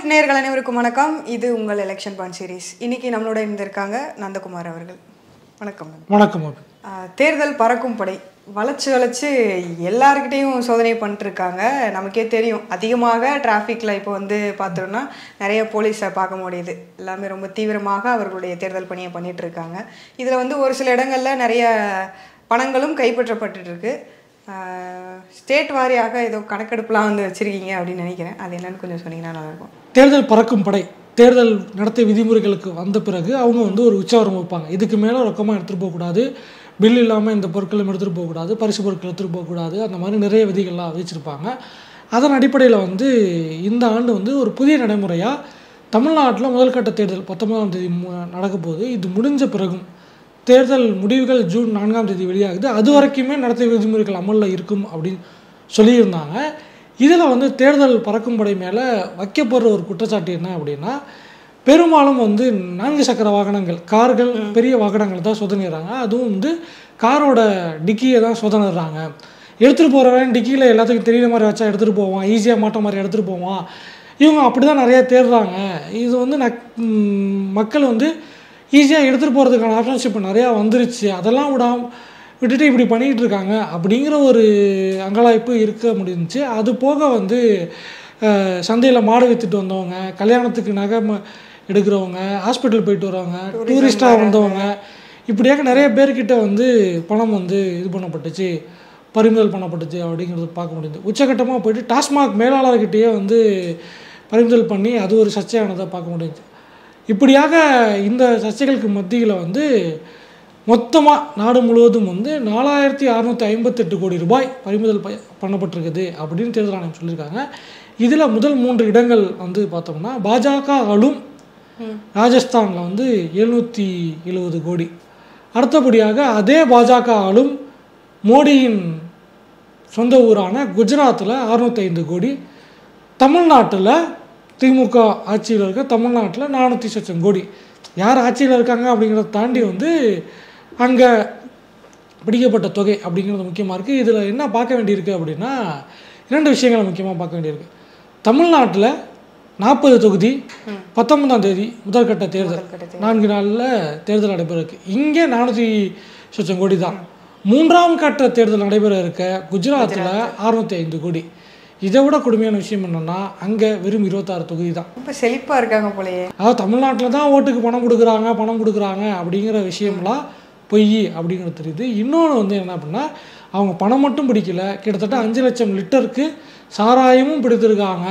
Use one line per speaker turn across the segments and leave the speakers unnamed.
Life நேர்கள் அனைவருக்கும் வணக்கம் இது உங்கள் எலெக்ஷன் பான் சீரிஸ் இன்னைக்கு நம்மளோட இருந்திருக்காங்க நந்தகுமார் அவர்கள் வணக்கம் நந்தா.
வணக்கம் அபி
ஆஹ், தேர்தல் பறக்கும் படை வளைச்சு வளைச்சு எல்லாருக்கிட்டையும் சோதனை பண்ணிட்டு இருக்காங்க நமக்கே தெரியும் அதிகமாக டிராஃபிக்கில் இப்போ வந்து பார்த்தோம்னா நிறைய போலீஸை பார்க்க முடியுது எல்லாமே ரொம்ப தீவிரமாக அவர்களுடைய தேர்தல் பணியை பண்ணிட்டு இருக்காங்க இதில் வந்து ஒரு சில இடங்களில் நிறைய பணங்களும் கைப்பற்றப்பட்டுட்டு இருக்கு ஸ்டேட் வாரியாக ஏதோ கணக்கெடுப்புலாம் வந்து வச்சுருக்கீங்க அப்படின்னு நினைக்கிறேன் அது என்னன்னு கொஞ்சம் சொன்னீங்கன்னா நல்லாயிருக்கும்
தேர்தல் பறக்கும் படை தேர்தல் நடத்தை விதிமுறைகளுக்கு வந்த பிறகு அவங்க வந்து ஒரு உச்சவரம் வைப்பாங்க இதுக்கு மேலே ரொக்கமாக எடுத்துகிட்டு போகக்கூடாது பில் இல்லாமல் இந்த பொருட்களும் எடுத்துகிட்டு போகக்கூடாது பரிசு பொருட்கள் எடுத்துகிட்டு போகக்கூடாது அந்த மாதிரி நிறைய விதிகள்லாம் வச்சுருப்பாங்க அதன் அடிப்படையில் வந்து இந்த ஆண்டு வந்து ஒரு புதிய நடைமுறையாக தமிழ்நாட்டில் முதல் கட்ட தேர்தல் பத்தொன்பதாம் தேதி மு- நடக்க போகுது இது முடிஞ்ச பிறகும் தேர்தல் முடிவுகள் ஜூன் நான்காம் தேதி வெளியாகுது அது வரைக்குமே நடத்தை விதிமுறைகள் அமலில் இருக்கும் அப்படின்னு சொல்லியிருந்தாங்க இதில் வந்து தேர்தல் பறக்கும் படை மேலே வைக்கப்படுற ஒரு குற்றச்சாட்டு என்ன அப்படின்னா பெரும்பாலும் வந்து நான்கு சக்கர வாகனங்கள் கார்கள் பெரிய வாகனங்கள் தான் சோதனைறாங்க அதுவும் வந்து காரோட டிக்கியை தான் சோதனைறாங்க எடுத்துகிட்டு போகிறவன் டிக்கியில் எல்லாத்துக்கும் தெரியுற மாதிரி வச்சா எடுத்துகிட்டு போவான் ஈஸியாக மாட்ட மாதிரி எடுத்துகிட்டு போவான் இவங்க அப்படி தான் நிறைய தேடுறாங்க இது வந்து நக் ம், மக்கள் வந்து ஈஸியாக எடுத்துகிட்டு போகிறதுக்கான ஆப்ஷன்ஸ் இப்போ நிறையா வந்துருச்சு அதெல்லாம் விடாம விட்டுட்டு இப்படி பண்ணிக்கிட்டு இருக்காங்க அப்படிங்கிற ஒரு அங்கலாய்ப்பு இருக்க முடிஞ்சுச்சு அது போக வந்து சந்தையில் மாடு விற்றுட்டு வந்தவங்க கல்யாணத்துக்கு நகை ம- எடுக்கிறவங்க ஹாஸ்பிட்டல் போயிட்டு வரவங்க டூரிஸ்டாக வந்தவங்க இப்படியாக நிறைய பேர்கிட்ட வந்து பணம் வந்து இது பண்ணப்பட்டுச்சு பறிமுதல் பண்ணப்பட்டுச்சு அப்படிங்கிறது பார்க்க முடியுது உச்சகட்டமாக போயிட்டு டாஸ்மாக் மேலாளர்கிட்டயே வந்து பறிமுதல் பண்ணி அது ஒரு சர்ச்சையானதை பார்க்க முடியுது இப்படியாக இந்த சர்ச்சைகளுக்கு மத்தியில் வந்து மொத்தமாக நாடு முழுவதும் வந்து நாலாயிரத்தி அறநூற்றி ஐம்பத்தெட்டு கோடி ரூபாய் பறிமுதல் ப- பண்ணப்பட்டிருக்குது அப்படின்னு தேர்தல் ஆணையம் சொல்லியிருக்காங்க இதில் முதல் மூன்று இடங்கள் வந்து பார்த்தோம்னா பாஜக ஆளும் ராஜஸ்தானில் வந்து எழுநூற்றி எழுபது கோடி அடுத்தபடியாக அதே பாஜக ஆளும் மோடியின் சொந்த ஊரான குஜராத்தில் அறுநூத்தைந்து கோடி தமிழ்நாட்டில் திமுக ஆட்சியில் இருக்க தமிழ்நாட்டில் நானூற்றி சொச்சம் கோடி யார் ஆட்சியில் இருக்காங்க அப்படிங்கிறத தாண்டி வந்து அங்கே பிடிக்கப்பட்ட தொகை அப்படிங்கிறது முக்கியமாக இருக்குது இதில் என்ன பார்க்க வேண்டியிருக்கு அப்படின்னா இரண்டு விஷயங்களை முக்கியமாக பார்க்க வேண்டியிருக்கு தமிழ்நாட்டில் நாற்பது தொகுதி பத்தொன்பதாம் தேதி முதற்கட்ட தேர்தல் நான்கு நாளில் தேர்தல் நடைபெற இருக்கு இங்கே நானூற்றி சொச்சம் கோடி தான் மூன்றாம் கட்ட தேர்தல் நடைபெற இருக்க குஜராத்தில் அறுநூத்தி ஐந்து கோடி இதை விட கொடுமையான விஷயம் என்னன்னா அங்கே வெறும் இருபத்தாறு தொகுதி தான்
ரொம்ப செழிப்பாக இருக்காங்க போலயே
அதாவது தமிழ்நாட்டில் தான் ஓட்டுக்கு பணம் கொடுக்குறாங்க பணம் கொடுக்குறாங்க அப்படிங்கிற விஷயம்லாம் பொய் அப்படிங்கிறது தெரியுது இன்னொன்று வந்து என்ன அப்படின்னா அவங்க பணம் மட்டும் பிடிக்கல கிட்டத்தட்ட அஞ்சு லட்சம் லிட்டருக்கு சாராயமும் பிடித்திருக்காங்க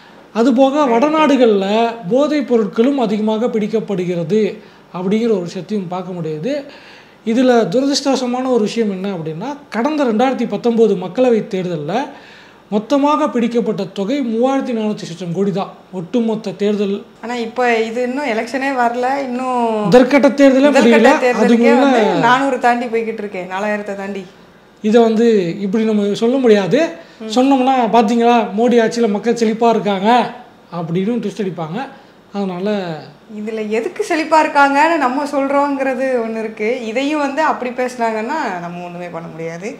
அதுபோக வடநாடுகளில் போதைப் பொருட்களும் அதிகமாக பிடிக்கப்படுகிறது அப்படிங்கிற ஒரு விஷயத்தையும் பார்க்க முடியுது இதில் துரதிர்ஷ்டவசமான ஒரு விஷயம் என்ன அப்படின்னா கடந்த ரெண்டாயிரத்தி பத்தொம்போது மக்களவைத் தேர்தலில் மொத்தமாக பிடிக்கப்பட்ட தொகை மூவாயிரத்தி நானூற்றி சொச்சம் கோடி தான் ஒட்டுமொத்த தேர்தல்
ஆனா இப்போ இது இன்னும் எலெக்ஷனே வரல இன்னும்
முதற்கட்ட தேர்தலே
முதல்
முடியல
கட்ட
அது
தேர்தலுக்கே வந்து
முன்ன
நானூறு தாண்டி போய்கிட்டு இருக்கேன் நாலாயிரத்தை தாண்டி
இதை வந்து இப்படி நம்ம சொல்ல முடியாது சொன்னோம்னா பார்த்தீங்களா மோடி ஆட்சியில் மக்கள் செழிப்பாக இருக்காங்க அப்படின்னு ட்விஸ்ட் அடிப்பாங்க அதனால்
இதுல எதுக்கு செழிப்பா இருக்காங்கன்னு நம்ம சொல்றோங்கிறது ஒண்ணு இருக்கு இதையும் வந்து அப்படி பேசுனாங்கன்னா நம்ம ஒண்ணுமே பண்ண முடியாது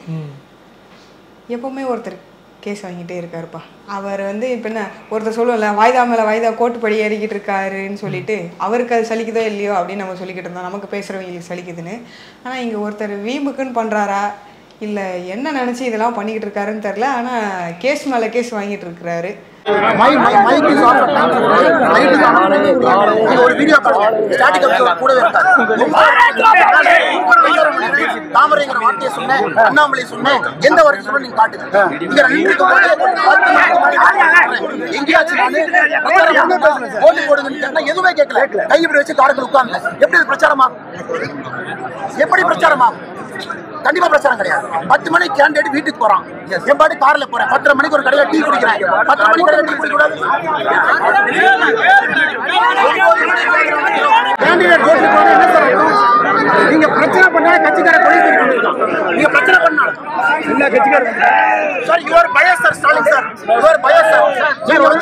எப்பவுமே ஒருத்தர் கேஸ் வாங்கிட்டே இருக்காருப்பா அவர் வந்து இப்போ என்ன ஒருத்தர் சொல்லுவோம்ல வாய்தா மேலே வாய்தா கோட்டுப்படி ஏறிக்கிட்டு இருக்காருன்னு சொல்லிட்டு அவருக்கு அது சலிக்குதோ இல்லையோ அப்படின்னு நம்ம சொல்லிக்கிட்டு இருந்தோம் நமக்கு பேசுகிறவங்களுக்கு சலிக்குதுன்னு ஆனால் இங்கே ஒருத்தர் வீம்புக்குன்னு பண்ணுறாரா இல்லை என்ன நினச்சி இதெல்லாம் பண்ணிக்கிட்டு இருக்காருன்னு தெரில ஆனால் கேஸ் மேலே கேஸ் வாங்கிட்டு இருக்கிறாரு
my my mike is off light is on நீங்க ஒரு வீடியோ பாருங்க ஸ்டாட்டிக் அப்சர்வர் கூடவே இருக்காரு தாமரைங்கிற வார்த்தையை சொன்னேன் அண்ணாமலை சொன்னேன் எந்த வரைக்கும் சொன்ன நீங்க காட்டுங்க இங்க ரெண்டு எங்கேயாச்சும் நானு பிரச்சாரம் பண்ண பேசுறேன் ஓட்டு போடுங்கன்னு கேட்டா எதுவுமே கேட்கல கை இப்படி வச்சு காரத்தில் உட்கார்ந்து எப்படி அது பிரச்சாரமா எப்படி பிரச்சாரமா கண்டிப்பா பிரச்சாரம் கிடையாது பத்து மணிக்கு கேண்டிடேட் வீட்டுக்கு போறான் என் பாட்டு கார்ல போறேன் பத்தரை மணிக்கு ஒரு கடையில டீ குடிக்கிறேன் பத்தரை மணிக்கு கடையில டீ குடிக்க கேண்டிடேட் ஓட்டு போறது என்ன சார் அர்த்தம்? நீங்க பிரச்சனை பண்ணா கட்சிக்கார கொலை நீங்க பிரச்சனை பண்ணா என்ன கட்சிக்கார sir your bias sir Stalin sir your bias sir நீங்க வந்து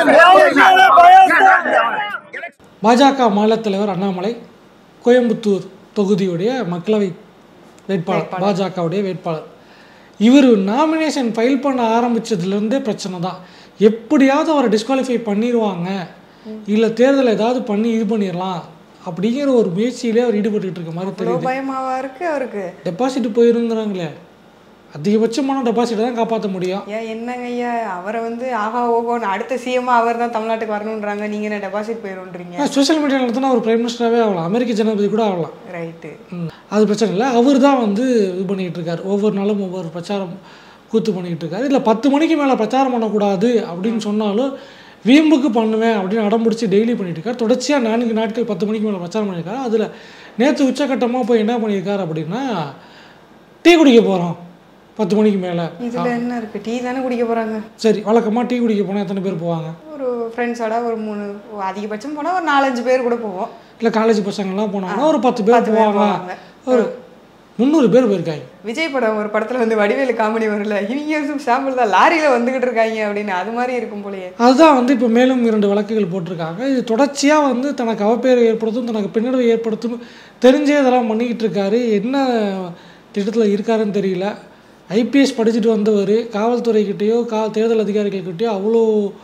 பாஜக மாநில தலைவர் அண்ணாமலை கோயம்புத்தூர் தொகுதியுடைய மக்களவை வேட்பாளர் பாஜகவுடைய வேட்பாளர் இவர் நாமினேஷன் ஃபைல் பண்ண ஆரம்பிச்சதுலேருந்தே பிரச்சனை தான் எப்படியாவது அவரை டிஸ்குவாலிஃபை பண்ணிடுவாங்க இல்லை தேர்தல் ஏதாவது பண்ணி இது பண்ணிடலாம் அப்படிங்கிற ஒரு முயற்சியிலே அவர் ஈடுபட்டுக்கிட்டு இருக்க மாதிரி
இவ்வளோ
தெரியுது
பயமாவா இருக்கு அவருக்கு
டெபாசிட் போயிருங்கிறாங்களே அதிகபட்சமான டெபாசிட்டை தான் காப்பாற்ற முடியும்
ஏன் என்னங்க ஐயா அவரை வந்து ஆஹா ஓஹோன்னு அடுத்த சிஎம் அவர் தான் தமிழ்நாட்டுக்கு வரணுன்றாங்க நீங்க என்ன டெபாசிட் போயிருன்றீங்க
சோஷியல் மீடியாவில் நடத்தினா அவர் பிரைம் மினிஸ்டராகவே ஆகலாம் அமெரிக்க ஜனாதிபதி கூட ஆகலாம்
ரைட்டு
ம். அது பிரச்சனை இல்லை அவர் தான் வந்து இது பண்ணிக்கிட்டு இருக்காரு ஒவ்வொரு நாளும் ஒவ்வொரு பிரச்சாரம் கூத்து பண்ணிக்கிட்டு இருக்காரு இல்லை பத்து மணிக்கு மேலே பிரச்சாரம் பண்ணக்கூடாது அப்படின்னு சொன்னாலும் வீம்புக்கு பண்ணுவேன் அப்படின்னு அடம்பிடிச்சி டெய்லி பண்ணிட்டு இருக்காரு தொடர்ச்சியாக நான்கு நாட்கள் பத்து மணிக்கு மேலே பிரச்சாரம் பண்ணியிருக்காரு அதில் நேற்று உச்சக்கட்டமாக போய் என்ன பண்ணியிருக்காரு அப்படின்னா டீ குடிக்க போகிறோம் பத்து மணிக்கு மேலே
இதுல என்ன இருக்கு டீ தானே குடிக்க போறாங்க
சரி வழக்கமாக டீ குடிக்க போனால் எத்தனை பேர் போவாங்க
ஒரு ஃப்ரெண்ட்ஸோட ஒரு மூணு அதிகபட்சம் போனா ஒரு நாலஞ்சு பேர் கூட போவோம்
இல்லை காலேஜ் பசங்கள்லாம் போனாங்கன்னா ஒரு பத்து பேர்
பத்து பேர்
போவாங்க
போவாங்க.
ஒரு முந்நூறு பேர் போயிருக்காங்க
விஜய் படம் ஒரு படத்துல வந்து வடிவேலு காமெடி வரல இவங்க சாம்பிள் தான் லாரியில வந்துகிட்டு இருக்காங்க அப்படின்னு அது மாதிரி இருக்கும் போலயே
அதுதான் வந்து இப்போ மேலும் இரண்டு வழக்குகள் போட்டிருக்காங்க இது தொடர்ச்சியாக வந்து தனக்கு அவப்பேரை ஏற்படுத்தும் தனக்கு பின்னடைவை ஏற்படுத்தும் தெரிஞ்சே இதெல்லாம் பண்ணிக்கிட்டு இருக்காரு என்ன திட்டத்தில் இருக்காருன்னு தெரியல ஐபிஎஸ் படிச்சுட்டு வந்தவர் காவல்துறைக்கிட்டேயோ கா தேர்தல் அதிகாரிகள்கிட்டயோ அவ்வளோ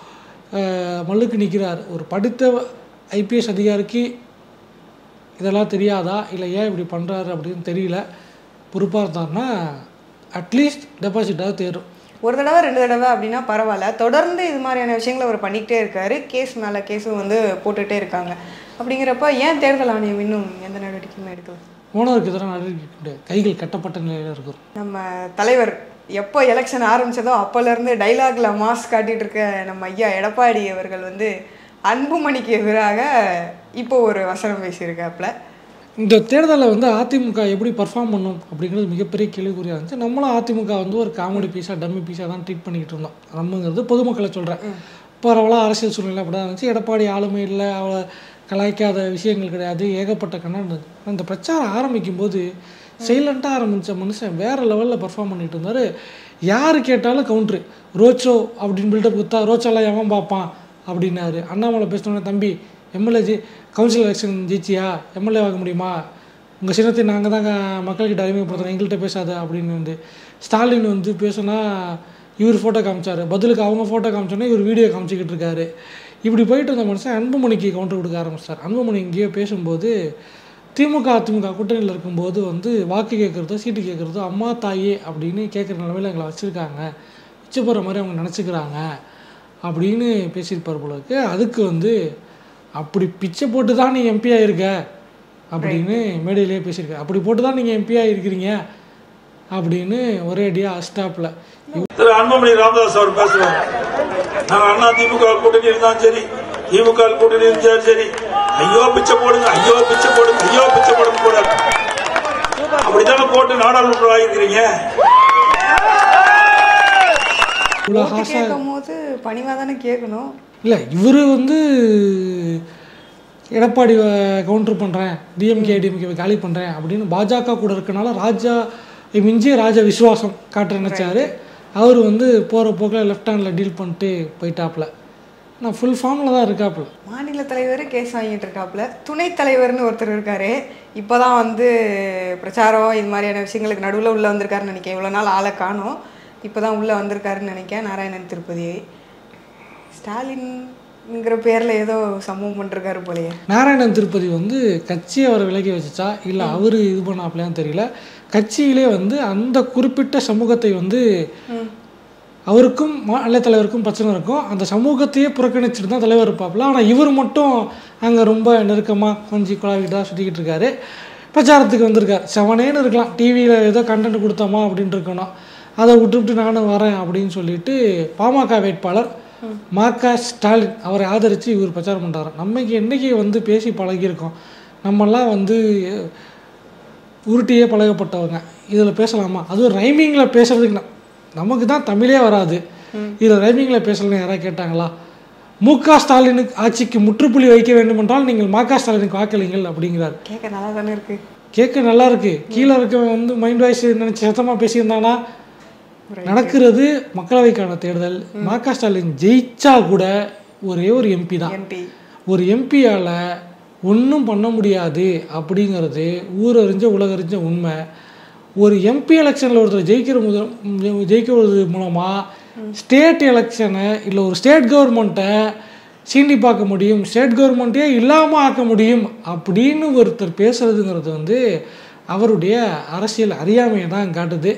அஹ், மல்லுக்கு நிற்கிறார் ஒரு படித்த ஐபிஎஸ் அதிகாரிக்கு இதெல்லாம் தெரியாதா இல்லை ஏன் இப்படி பண்ணுறாரு அப்படின்னு தெரியல பொறுப்பாக இருந்தாருன்னா அட்லீஸ்ட் டெபாசிட்டாவது தேரும்
ஒரு தடவை ரெண்டு தடவை அப்படின்னா பரவாயில்ல தொடர்ந்து இது மாதிரியான விஷயங்களை அவர் பண்ணிக்கிட்டே இருக்காரு கேஸ் மேல கேஸும் வந்து போட்டுட்டே இருக்காங்க அப்படிங்கிறப்ப ஏன் தேர்தல் ஆணையம் இன்னும் எந்த நடவடிக்கையுமே எடுக்கல
ஓனருக்கு எதிராக நடவடிக்கை கிடையாது. கைகள் கட்டப்பட்ட நிலையில் இருக்கிறோம்
நம்ம தலைவர் எப்போ எலெக்ஷன் ஆரம்பிச்சதோ அப்போலேருந்து டைலாக்ல மாஸ் காட்டிட்டு இருக்க நம்ம ஐயா எடப்பாடி அவர்கள் வந்து அன்புமணிக்கு எதிராக இப்போ ஒரு வசனம் பேசியிருக்காப்புல
இந்த தேர்தலில் வந்து அதிமுக எப்படி பர்ஃபார்ம் பண்ணும் அப்படிங்கிறது மிகப்பெரிய கேள்விக்குறியாக இருந்துச்சு நம்மளும் அதிமுக வந்து ஒரு காமெடி பீஸாக டம்மி பீஸாக தான் ட்ரீட் பண்ணிக்கிட்டு இருந்தோம் நம்மங்கிறது பொதுமக்களை சொல்கிறேன் பரவலாக அரசியல் சூழ்நிலை அப்படி தான் இருந்துச்சு எடப்பாடி ஆளுமை இல்லை அவளை கலாய்க்காத விஷயங்கள் கிடையாது ஏகப்பட்ட கண்ணன் அந்த பிரச்சாரம் ஆரம்பிக்கும் போது சைலண்ட்டாக ஆரம்பித்த மனுஷன் வேறு லெவலில் பர்ஃபார்ம் பண்ணிட்டு இருந்தார் யார் கேட்டாலும் கவுண்ட்ரு ரோச்சோ அப்படின்னு பில்டப் கொடுத்தா ரோச்சோலாம் எவன் பார்ப்பான் அப்படின்னாரு அண்ணாமலை பேசினோடனே தம்பி எம்எல்ஏ ஜி கவுன்சில் எலெக்ஷன் ஜெயிச்சியா எம்எல்ஏ ஆக முடியுமா உங்கள் சின்னத்தை நாங்கள் தாங்க மக்கள்கிட்ட அறிமுகப்படுத்துகிறோம் எங்கள்கிட்ட பேசாத அப்படின்னு வந்து ஸ்டாலின் வந்து பேசுனா இவர் ஃபோட்டோ காமிச்சார் பதிலுக்கு அவங்க ஃபோட்டோ காமிச்சோன்னே இவர் வீடியோ காமிச்சிக்கிட்டு இருக்காரு இப்படி போயிட்டு இருந்த மனுஷன் அன்புமணிக்கு கவுண்டர் கொடுக்க ஆரம்பிச்சிட்டார் அன்புமணி இங்கேயோ பேசும்போது திமுக அதிமுக கூட்டணியில் இருக்கும்போது வந்து வாக்கு கேட்குறதோ சீட்டு கேட்குறதோ அம்மா தாயே அப்படின்னு கேட்குற நிலமையில எங்களை வச்சுருக்காங்க வச்சு போகிற மாதிரி அவங்க நினச்சிக்கிறாங்க அப்படின்னு பேசியிருப்பார் போல இருக்கு அதுக்கு வந்து அப்படி பிச்சை போட்டு தான் நீ எம்பி ஆயிருக்க அப்படின்னு மேடையிலேயே பேசியிருக்க அப்படி போட்டு தான் நீங்கள் எம்பி ஆகிருக்கிறீங்க அப்படின்னு ஒரே அடியாக அஸ்டாப்பில்
திரு அன்புமணி ராமதாஸ் அவர் பேசுறாங்க நாங்க அண்ணா திமுக கூட்டணி இருந்தாலும் சரி திமுக கூட்டணி இருந்தாலும் சரி ஐயோ பிச்சை போடுங்க ஐயோ பிச்சை போடுங்க ஐயோ பிச்சை போடுங்க கூட அப்படித்தானே போட்டு நாடாளுமன்றம் ஆகிருக்கிறீங்க
இவ்வளோ
ஓட்டு
ஹாஷா
கேட்கும் போது பணிவாக தானே கேட்கணும்
இல்லை இவர் வந்து எடப்பாடி கவுண்டர் பண்ணுறேன் டிஎம்கே டிஎம்கே காலி பண்ணுறேன் அப்படின்னு பாஜக கூட இருக்கனால ராஜா மிஞ்சிய ராஜா விசுவாசம் காட்ட நினச்சாரு அவர் வந்து போகிற போக்கில் லெஃப்ட் ஹேண்டில் டீல் பண்ணிட்டு போயிட்டாப்புல நான் ஃபுல் ஃபார்மில் தான் இருக்காப்புல
மாநில தலைவர் கேஸ் வாங்கிட்டு இருக்காப்புல துணைத் தலைவர்னு ஒருத்தர் இருக்காரு இப்போதான் வந்து பிரச்சாரம் இது மாதிரியான விஷயங்களுக்கு நடுவில் உள்ள வந்திருக்காருன்னு நினைக்கிறேன் இவ்வளோ நாள் ஆளை காணோம் இப்போதான் உள்ள வந்திருக்காருன்னு நினைக்கிறேன் நாராயணன் திருப்பதி ஸ்டாலின்ங்கிற பேர்ல ஏதோ சம்பவம் பண்ணிருக்காரு போலயே
நாராயணன் திருப்பதி வந்து கட்சியை அவரை விலகி வச்சுச்சா இல்லை அவர் இது பண்ணாப்லையான்னு தெரியல கட்சியிலே வந்து அந்த குறிப்பிட்ட சமூகத்தை வந்து அவருக்கும் மாநில தலைவருக்கும் பிரச்சனை இருக்கும் அந்த சமூகத்தையே புறக்கணிச்சுட்டு தான் தலைவர் இருப்பாப்புல ஆனால் இவர் மட்டும் அங்கே ரொம்ப நெருக்கமாக கொஞ்சம் குழாவிக்கிட்டு தான் சுற்றிக்கிட்டு இருக்காரு பிரச்சாரத்துக்கு வந்திருக்கார் செவனேன்னு இருக்கலாம் டிவியில் ஏதோ கண்டென்ட் கொடுத்தோமா அப்படின்னு இருக்கணும் அதை விட்டுவிட்டு நானும் வரேன் அப்படின்னு சொல்லிட்டு பாமக வேட்பாளர் மாகா ஸ்டாலின் அவரை ஆதரித்து இவர் பிரச்சாரம் பண்ணுறாரு நம்மக்கு என்னைக்கு வந்து பேசி பழகியிருக்கோம் நம்மெல்லாம் வந்து உருட்டியே பழகப்பட்டவங்க இதில் பேசலாமா அதுவும் ரைமிங்கில் பேசுறதுக்கு ந- நமக்கு தான் தமிழே வராது இதில் ரைமிங்கில் பேசலன்னு யாராவது கேட்டாங்களா மு க ஸ்டாலினுக்கு ஆட்சிக்கு முற்றுப்புள்ளி வைக்க வேண்டுமென்றால் நீங்கள் மா க ஸ்டாலினுக்கு வாக்களிங்கள் அப்படிங்கிறார்
கேட்க நல்லா தானே இருக்கு
கேட்க நல்லா இருக்கு கீழே இருக்கவன் வந்து மைண்ட் வாய்ஸ் நினச்சி சத்தமாக பேசியிருந்தானா நடக்கிறது மக்களவைக்கான தேர்தல் மா க ஸ்டாலின் ஜெயிச்சா கூட ஒரே ஒரு எம்பி தான்
எம்பி
ஒரு எம்பியால் ஒன்றும் பண்ண முடியாது அப்படிங்கிறது ஊரறிஞ்ச உலகறிஞ்ச உண்மை ஒரு எம்பி எலெக்ஷனில் ஒருத்தர் ஜெயிக்கிற முதல் ஜெயிக்கிறது மூலமாக ஸ்டேட் எலெக்ஷனை இல்லை ஒரு ஸ்டேட் கவர்மெண்ட்டை சீண்டி பார்க்க முடியும் ஸ்டேட் கவர்மெண்ட்டே இல்லாமல் ஆக்க முடியும் அப்படின்னு ஒருத்தர் பேசுறதுங்கிறது வந்து அவருடைய அரசியல் அறியாமையை தான் காட்டுது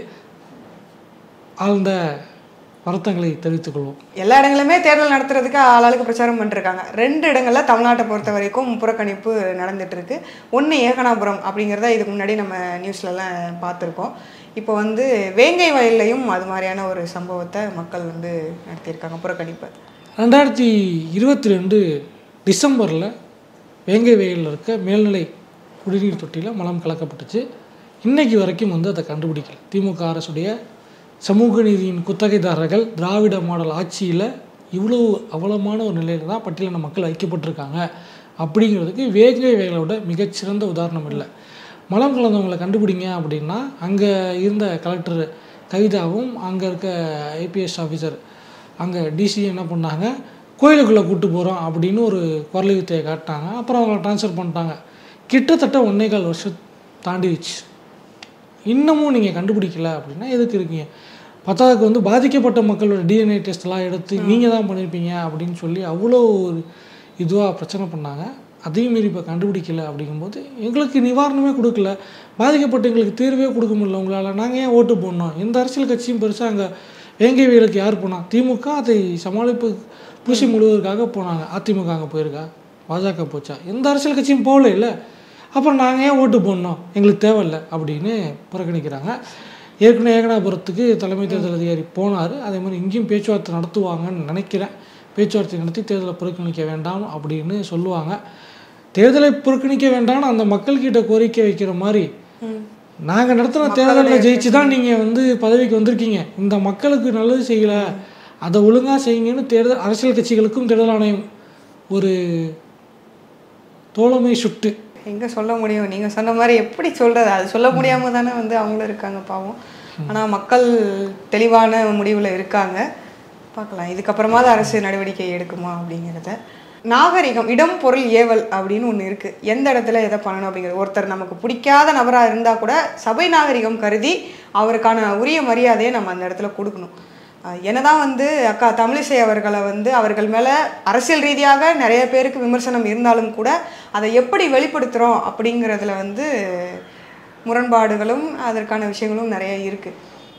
ஆழ்ந்த வருத்தங்களை தெரிவித்துக் கொள்வோம்
எல்லா இடங்களுமே தேர்தல் நடத்துறதுக்கு ஆளாளுக்கு பிரச்சாரம் பண்ணிருக்காங்க ரெண்டு இடங்கள்ல தமிழ்நாட்டை பொறுத்த வரைக்கும் புறக்கணிப்பு நடந்துட்டு இருக்கு ஒன்று ஏகனாபுரம் அப்படிங்கிறத இதுக்கு முன்னாடி நம்ம நியூஸ்லலாம் பார்த்துருக்கோம் இப்போ வந்து வேங்கை வயல்லையும் அது மாதிரியான ஒரு சம்பவத்தை மக்கள் வந்து நடத்தியிருக்காங்க புறக்கணிப்பு
ரெண்டாயிரத்தி இருபத்தி ரெண்டு டிசம்பரில் வேங்கை வயலில் இருக்க மேல்நிலை குடிநீர் தொட்டியில் மலம் கலக்கப்பட்டுச்சு இன்னைக்கு வரைக்கும் வந்து அதை கண்டுபிடிக்கல திமுக அரசுடைய சமூக நீதியின் குத்தகைதாரர்கள் திராவிட மாடல் ஆட்சியில் இவ்வளோ அவலமான ஒரு நிலையில் தான் பட்டியலின மக்கள் ஐக்கியப்பட்டிருக்காங்க அப்படிங்கிறதுக்கு வேங்கை வயலோட மிகச்சிறந்த உதாரணம் இல்லை மலம் கலந்தவங்களை கண்டுபிடிங்க அப்படின்னா அங்கே இருந்த கலெக்டர் கவிதாவும் அங்கே இருக்க ஐபிஎஸ் ஆஃபீஸர் அங்கே டிசி என்ன பண்ணாங்க கோயிலுக்குள்ளே கூட்டு போகிறோம் அப்படின்னு ஒரு குரல் வித்தையை காட்டினாங்க அப்புறம் அவங்கள ட்ரான்ஸ்ஃபர் பண்ணிட்டாங்க கிட்டத்தட்ட ஒன்றே கால் வருஷம் தாண்டிடுச்சு இன்னமும் நீங்கள் கண்டுபிடிக்கல அப்படின்னா எதுக்கு இருக்கீங்க பத்தாவதுக்கு வந்து பாதிக்கப்பட்ட மக்களோட டிஎன்ஏ டெஸ்ட்லாம் எடுத்து நீங்கள் தான் பண்ணியிருப்பீங்க அப்படின்னு சொல்லி அவ்வளோ ஒரு இதுவாக பிரச்சனை பண்ணாங்க அதையும் மீறி இப்போ கண்டுபிடிக்கல அப்படிங்கும்போது எங்களுக்கு நிவாரணமே கொடுக்கல பாதிக்கப்பட்ட எங்களுக்கு தீர்வே கொடுக்க முடியல உங்களால் நாங்கள் ஏன் ஓட்டு போடணும் எந்த அரசியல் கட்சியும் பெருசாக அங்கே வேங்கை வேலுக்கு யார் போனா திமுக அதை சமாளிப்பு பூசி முழுவதற்காக போனாங்க அதிமுக அங்கே போயிருக்கா பாஜக போச்சா எந்த அரசியல் கட்சியும் போகல இல்லை அப்புறம் நாங்கள் ஏன் ஓட்டு போடணும் எங்களுக்கு தேவையில்லை அப்படின்னு புறக்கணிக்கிறாங்க ஏற்கனவே ஏகனாபுரத்துக்கு தலைமை தேர்தல் அதிகாரி போனார் அதே மாதிரி இங்கேயும் பேச்சுவார்த்தை நடத்துவாங்கன்னு நினைக்கிறேன் பேச்சுவார்த்தை நடத்தி தேர்தலை புறக்கணிக்க வேண்டாம் அப்படின்னு சொல்லுவாங்க தேர்தலை புறக்கணிக்க வேண்டாம்னு அந்த மக்கள்கிட்ட கோரிக்கை வைக்கிற மாதிரி நாங்கள் நடத்தின தேர்தலில் ஜெயிச்சு தான் நீங்கள் வந்து பதவிக்கு வந்திருக்கீங்க இந்த மக்களுக்கு நல்லது செய்யலை அதை ஒழுங்காக செய்யுங்கன்னு தேர்தல் அரசியல் கட்சிகளுக்கும் தேர்தல் ஆணையம் ஒரு தோழமை சுட்டு
எங்க சொல்ல முடியும் நீங்க சொன்ன மாதிரி எப்படி சொல்றது அது சொல்ல முடியாம தானே வந்து அவங்களும் இருக்காங்க பாவம் ஆனா மக்கள் தெளிவான முடிவுல இருக்காங்க பார்க்கலாம் இதுக்கப்புறமா தான் அரசு நடவடிக்கை எடுக்குமா அப்படிங்கிறத நாகரிகம் இடம் பொருள் ஏவல் அப்படின்னு ஒன்று இருக்கு எந்த இடத்துல எதை பண்ணணும் அப்படிங்கிறது ஒருத்தர் நமக்கு பிடிக்காத நபராக இருந்தால் கூட சபை நாகரிகம் கருதி அவருக்கான உரிய மரியாதையை நம்ம அந்த இடத்துல கொடுக்கணும் அஹ் என்னதான் வந்து அக்கா தமிழிசை அவர்களை வந்து அவர்கள் மேலே அரசியல் ரீதியாக நிறைய பேருக்கு விமர்சனம் இருந்தாலும் கூட அதை எப்படி வெளிப்படுத்துகிறோம் அப்படிங்கிறதுல வந்து முரண்பாடுகளும் அதற்கான விஷயங்களும் நிறைய இருக்குது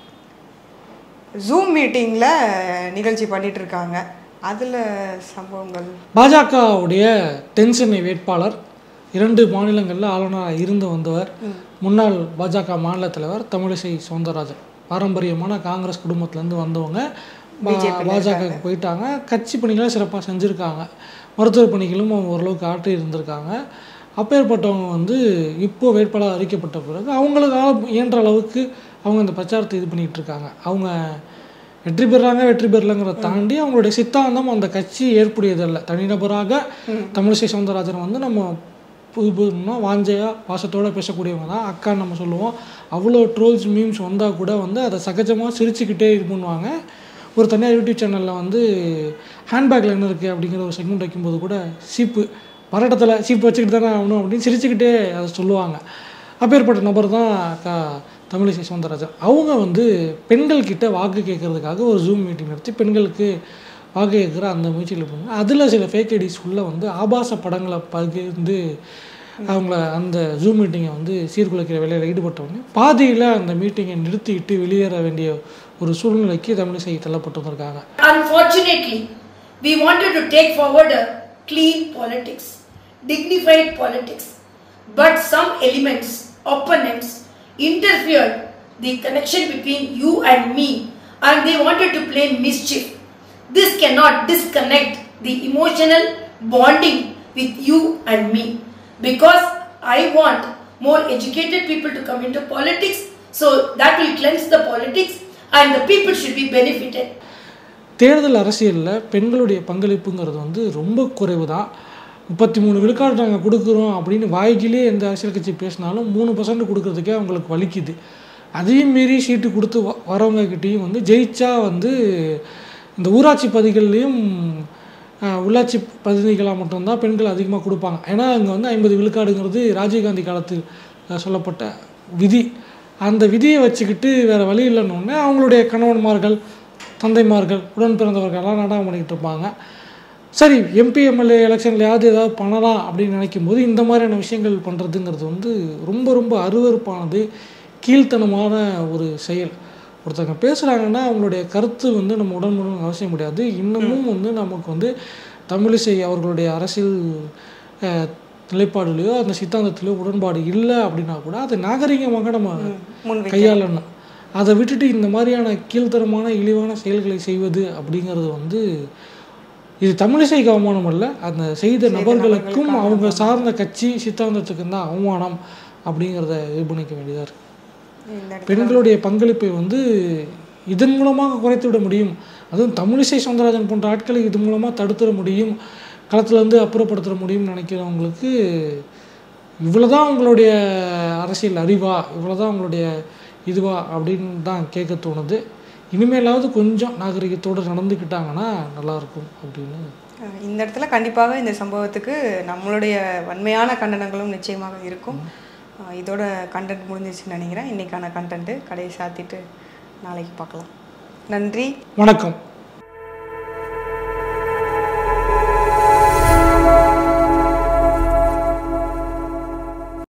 ஜூம் மீட்டிங்கில் நிகழ்ச்சி பண்ணிட்டு இருக்காங்க அதில் சம்பவங்கள்
பாஜகவுடைய தென் சென்னை வேட்பாளர் இரண்டு மாநிலங்களில் ஆளுநராக இருந்து வந்தவர் முன்னாள் பாஜக மாநில தலைவர் தமிழிசை சவுந்தரராஜன் பாரம்பரியமான காங்கிரஸ் குடும்பத்திலேருந்து வந்தவங்க பா- பாஜகவுக்கு போயிட்டாங்க கட்சி பணிகளை சிறப்பாக செஞ்சுருக்காங்க மருத்துவ பணிகளும் அவங்க ஓரளவுக்கு ஆற்றி இருந்திருக்காங்க அப்பேற்பட்டவங்க வந்து இப்போ வேட்பாளர் அறிக்கப்பட்ட பிறகு அவங்களுக்காக இயன்ற அளவுக்கு அவங்க இந்த பிரச்சாரத்தை இது பண்ணிகிட்டு இருக்காங்க அவங்க வெற்றி பெறாங்க வெற்றி பெறலங்கிறத தாண்டி அவங்களுடைய சித்தாந்தம் அந்த கட்சி ஏற்புடையதல்ல தனிநபராக தமிழிசை சவுந்தரராஜன் வந்து நம்ம புது புதுனா வாஞ்சையாக பாசத்தோட பேசக்கூடியவங்க தான் அக்கான்னு நம்ம சொல்லுவோம் அவ்வளோ ட்ரோல்ஸ் மீம்ஸ் வந்தால் கூட வந்து அதை சகஜமாக சிரிச்சுக்கிட்டே இது பண்ணுவாங்க ஒரு தனியார் யூடியூப் சேனலில் வந்து ஹேண்ட்பேக்கில் என்ன இருக்குது அப்படிங்கிற ஒரு செக்மெண்ட் வைக்கும்போது கூட சீப்பு பரட்டத்தில் சீப்பு வச்சுக்கிட்டு தானே ஆகணும் அப்படின்னு சிரிச்சுக்கிட்டே அதை சொல்லுவாங்க அப்பேற்பட்ட நபர் தான் அக்கா தமிழிசை சவுந்தரராஜன் அவங்க வந்து பெண்கள் கிட்ட வாக்கு கேட்கறதுக்காக ஒரு ஜூம் மீட்டிங் நடத்தி பெண்களுக்கு வாக்கு கேட்குற அந்த முயற்சியில் பண்ணாங்க அதில் சில ஃபேக் ஐடிஸ் உள்ள வந்து ஆபாச படங்களை பகிர்ந்து அவங்கள அந்த ஜூம் மீட்டிங்கை வந்து சீர்குலைக்கிற வேலையில் ஈடுபட்டவங்க பாதியில் அந்த மீட்டிங்கை நிறுத்திட்டு வெளியேற வேண்டிய ஒரு சூழ்நிலைக்கு தமிழிசை தள்ளப்பட்டு வந்திருக்காங்க
Unfortunately, we wanted to take forward a clean politics, dignified politics, but some elements, opponents, interfered the connection between you and me, and they wanted to play mischief. This cannot disconnect the emotional bonding with you and me, because I want more educated people to come into politics, so that will cleanse the politics, and the people should be benefited.
தேர்தல் அரசியலில் பெண்களுடைய பங்களிப்புங்கிறது வந்து ரொம்ப குறைவு தான் முப்பத்தி மூணு விழுக்காடு நாங்கள் கொடுக்குறோம் அப்படின்னு வாய்க்கிலே எந்த அரசியல் கட்சி பேசினாலும் மூணு பர்சன்ட் கொடுக்கறதுக்கே அவங்களுக்கு வலிக்குது அதையும் மீறி சீட்டு கொடுத்து வ- வரவங்கக்கிட்டேயும் வந்து ஜெயிச்சா வந்து இந்த ஊராட்சி பகுதிகள்லேயும் ஆஹ், உள்ளாட்சி பிரதிநிதிகளாக மட்டும்தான் பெண்கள் அதிகமாக கொடுப்பாங்க ஏன்னா அங்கே வந்து ஐம்பது விழுக்காடுங்கிறது ராஜீவ்காந்தி காலத்தில் அஹ், சொல்லப்பட்ட விதி அந்த விதியை வச்சுக்கிட்டு வேறு வழி இல்லைன்னொன்னே அவங்களுடைய கணவன்மார்கள் தந்தைமார்கள் உடன் பிறந்தவர்கள்லாம் நாடகம் பண்ணிக்கிட்டு இருப்பாங்க சரி எம்பி எம்எல்ஏ எலெக்ஷன்லையாவது ஏதாவது பண்ணலாம் அப்படின்னு நினைக்கும் போது இந்த மாதிரியான விஷயங்கள் பண்ணுறதுங்கிறது வந்து ரொம்ப ரொம்ப அருவருப்பானது கீழ்த்தனமான ஒரு செயல் ஒருத்தவங்க பேசுகிறாங்கன்னா அவங்களுடைய கருத்து வந்து நம்ம உடன்படணும் அவசியம் முடியாது இன்னமும் வந்து நமக்கு வந்து தமிழிசை அவர்களுடைய அரசியல் அஹ், நிலைப்பாடுலையோ அந்த சித்தாந்தத்திலையோ உடன்பாடு இல்லை அப்படின்னா கூட அதை நாகரிகமாக நம்ம
முன்வைக்க
கையாளணும் அதை விட்டுட்டு இந்த மாதிரியான கீழ்த்தரமான இழிவான செயல்களை செய்வது அப்படிங்கிறது வந்து இது தமிழிசைக்கு அவமானம் அல்ல அந்த செய்த நபர்களுக்கும் அவங்க சார்ந்த கட்சி சித்தாந்தத்துக்கும் தான் அவமானம் அப்படிங்கிறத இது பண்ணிக்க வேண்டியதாக இருக்கு
இந்த இடத்துல
பெண்களுடைய பங்களிப்பை வந்து இதன் மூலமாக குறைத்து விட முடியும் அதுவும் தமிழிசை சவுந்தரராஜன் போன்ற ஆட்களை இது மூலமாக தடுத்துட முடியும் களத்துல இருந்து அப்புறப்படுத்த முடியும்னு நினைக்கிறவங்களுக்கு இவ்வளோதான் உங்களுடைய அரசியல் அறிவா இவ்வளோதான் உங்களுடைய இதுவா அப்படின்னு தான் கேட்க தோணுது இனிமேலாவது கொஞ்சம் நாகரிகத்தோடு நடந்துக்கிட்டாங்கன்னா நல்லாயிருக்கும் அப்படின்னு
அஹ் இந்த இடத்துல கண்டிப்பாக இந்த சம்பவத்துக்கு நம்மளுடைய வன்மையான கண்டனங்களும் நிச்சயமாக இருக்கும் அஹ் இதோட கண்டென்ட் முடிஞ்சிருச்சுன்னு நினைக்கிறேன் இன்னைக்கான கண்டென்ட்டு கடையை சாத்திட்டு நாளைக்கு பார்க்கலாம் நன்றி
வணக்கம்